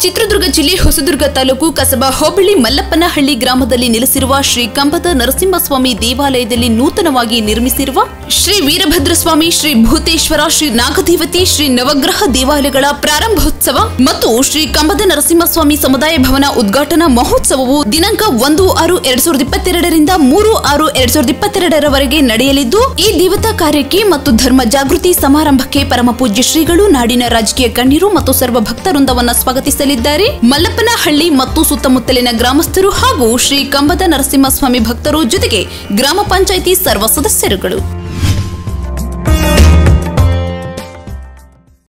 ಚಿತ್ರದುರ್ಗ ಜಿಲ್ಲೆ ಹೊಸದುರ್ಗ ತಾಲೂಕು ಕಸಬಾ ಹೋಬಳಿ ಮಲ್ಲಪ್ಪನಹಳ್ಳಿ ಗ್ರಾಮದಲ್ಲಿ ನೆಲೆಸಿರುವ ಶ್ರೀ ಕಂಬದ ನರಸಿಂಹಸ್ವಾಮಿ ದೇವಾಲಯದಲ್ಲಿ ನೂತನವಾಗಿ ನಿರ್ಮಿಸಿರುವ ಶ್ರೀ ವೀರಭದ್ರಸ್ವಾಮಿ ಶ್ರೀ ಭೂತೇಶ್ವರ ಶ್ರೀ ನಾಗದೇವತೆ ಶ್ರೀ ನವಗ್ರಹ ದೇವಾಲಯಗಳ ಪ್ರಾರಂಭೋತ್ಸವ ಮತ್ತು ಶ್ರೀ ಕಂಬದ ನರಸಿಂಹಸ್ವಾಮಿ ಸಮುದಾಯ ಭವನ ಉದ್ಘಾಟನಾ ಮಹೋತ್ಸವವು ದಿನಾಂಕ ಒಂದು ಆರು ಎರಡ್ ಸಾವಿರದ ಇಪ್ಪತ್ತೆರಡರಿಂದ ಮೂರು ಆರು ಎರಡ್ ಸಾವಿರದ ಇಪ್ಪತ್ತೆರಡರವರೆಗೆ ನಡೆಯಲಿದ್ದು ಈ ದೇವತಾ ಕಾರ್ಯಕ್ಕೆ ಮತ್ತು ಧರ್ಮ ಜಾಗೃತಿ ಸಮಾರಂಭಕ್ಕೆ ಪರಮ ಪೂಜ್ಯ ಶ್ರೀಗಳು ನಾಡಿನ ರಾಜಕೀಯ ಗಣ್ಯರು ಮತ್ತು ಸರ್ವ ಭಕ್ತವೃಂದವನ್ನ ಸ್ವಾಗತಿಸಲಿದ್ದಾರೆ ಮಲ್ಲಪ್ಪನಹಳ್ಳಿ ಮತ್ತು ಸುತ್ತಮುತ್ತಲಿನ ಗ್ರಾಮಸ್ಥರು ಹಾಗೂ ಶ್ರೀ ಕಂಬದ ನರಸಿಂಹಸ್ವಾಮಿ ಭಕ್ತರು ಜೊತೆಗೆ ಗ್ರಾಮ ಪಂಚಾಯಿತಿ ಸರ್ವ ಸದಸ್ಯರುಗಳು